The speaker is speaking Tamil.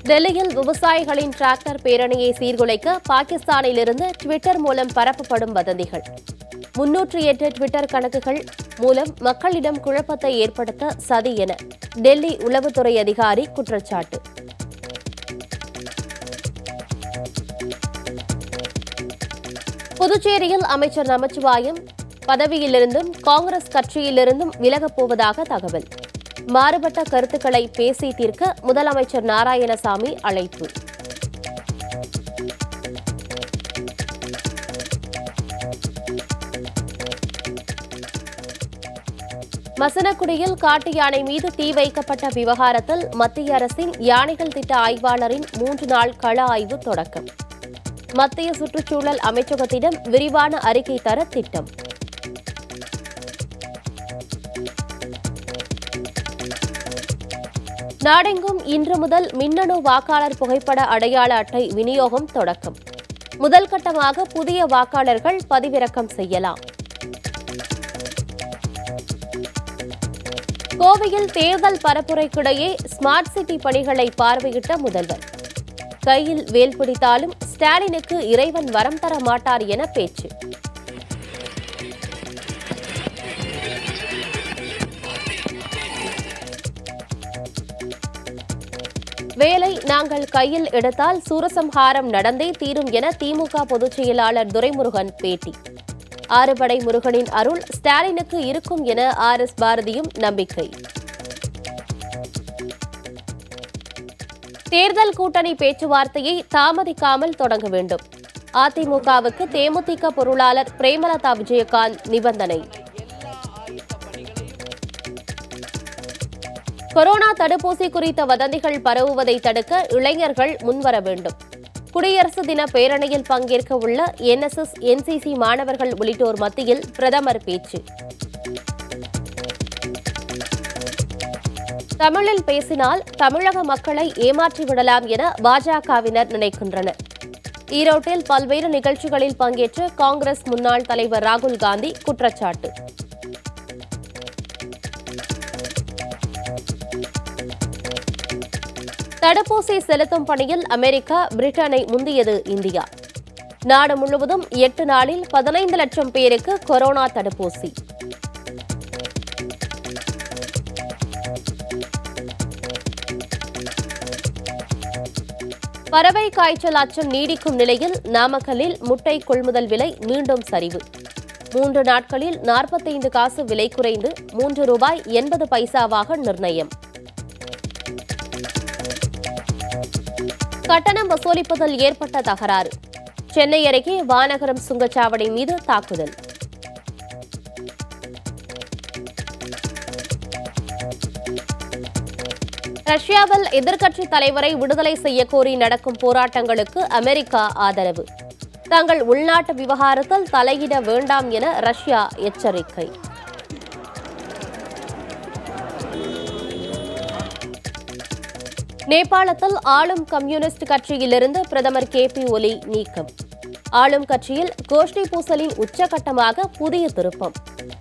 டெல்லியில் விவசாயிகளின் டிராக்டர் பேரணியை சீர்குலைக்க பாகிஸ்தானிலிருந்து ட்விட்டர் மூலம் பரப்பப்படும் வதந்திகள் முன்னூற்றி எட்டு ட்விட்டர் கணக்குகள் மூலம் மக்களிடம் குழப்பத்தை ஏற்படுத்த சதி என டெல்லி உளவுத்துறை அதிகாரி குற்றச்சாட்டு புதுச்சேரியில் அமைச்சர் நமச்சிவாயம் பதவியிலிருந்தும் காங்கிரஸ் கட்சியிலிருந்தும் விலகப் போவதாக தகவல் மாறுபட்ட கருத்துக்களை பேசி தீர்க்க முதலமைச்சர் நாராயணசாமி அழைப்பு மசனக்குடியில் காட்டு யானை மீது தீ வைக்கப்பட்ட விவகாரத்தில் மத்திய அரசின் யானைகள் திட்ட ஆய்வாளரின் மூன்று நாள் கள ஆய்வு தொடக்கம் மத்திய சுற்றுச்சூழல் அமைச்சகத்திடம் விரிவான அறிக்கை தர திட்டம் நாடெங்கும் இன்று முதல் மின்னணு வாக்காளர் புகைப்பட அடையாள அட்டை விநியோகம் தொடக்கம் முதல் கட்டமாக புதிய வாக்காளர்கள் பதிவிறக்கம் செய்யலாம் கோவையில் தேர்தல் பரப்புரைக்கிடையே ஸ்மார்ட் சிட்டி பணிகளை பார்வையிட்ட முதல்வர் கையில் வேல் பிடித்தாலும் ஸ்டாலினுக்கு இறைவன் வரம் தர மாட்டார் என பேச்சு வேலை நாங்கள் கையில் எடுத்தால் சூரசம்ஹாரம் நடந்தே தீரும் என திமுக பொதுச் செயலாளர் துரைமுருகன் பேட்டி ஆறுபடை முருகனின் அருள் ஸ்டாலினுக்கு இருக்கும் என ஆர் எஸ் பாரதியும் நம்பிக்கை தேர்தல் கூட்டணி பேச்சுவார்த்தையை தாமதிக்காமல் தொடங்க வேண்டும் அதிமுகவுக்கு தேமுதிக பொருளாளர் பிரேமலதா விஜயகாந்த் நிபந்தனை கொரோனா தடுப்பூசி குறித்த வதந்திகள் பரவுவதை தடுக்க இளைஞர்கள் முன்வர வேண்டும் குடியரசு தின பேரணியில் பங்கேற்க உள்ள என்எஸ்எஸ் என்சிசி மாணவர்கள் உள்ளிட்டோர் மத்தியில் பிரதமர் பேச்சு தமிழில் பேசினால் தமிழக மக்களை ஏமாற்றி விடலாம் என பாஜகவினர் நினைக்கின்றனர் ஈரோட்டில் பல்வேறு நிகழ்ச்சிகளில் பங்கேற்ற காங்கிரஸ் முன்னாள் தலைவர் ராகுல் காந்தி குற்றச்சாட்டு தடுப்பூசி செலுத்தும் பணியில் அமெரிக்கா பிரிட்டனை முந்தியது இந்தியா நாடு முழுவதும் எட்டு நாளில் பதினைந்து லட்சம் பேருக்கு கொரோனா தடுப்பூசி பறவை காய்ச்சல் அச்சம் நீடிக்கும் நிலையில் நாமக்கல்லில் முட்டை கொள்முதல் விலை மீண்டும் சரிவு மூன்று நாட்களில் நாற்பத்தைந்து காசு விலை குறைந்து மூன்று ரூபாய் எண்பது பைசாவாக நிர்ணயம் கட்டணம் வசூலிப்பதில் ஏற்பட்ட தகராறு சென்னை அருகே வானகரம் சுங்கச்சாவடி மீது தாக்குதல் ரஷ்யாவில் எதிர்க்கட்சி தலைவரை விடுதலை செய்ய கோரி நடக்கும் போராட்டங்களுக்கு அமெரிக்கா ஆதரவு தங்கள் உள்நாட்டு விவகாரத்தில் தலையிட வேண்டாம் என ரஷ்யா எச்சரிக்கை நேபாளத்தில் ஆளும் கம்யூனிஸ்ட் கட்சியிலிருந்து பிரதமர் கே பி ஒலி நீக்கம் ஆளும் கட்சியில் கோஷ்டி பூசலின் உச்சகட்டமாக புதிய திருப்பம்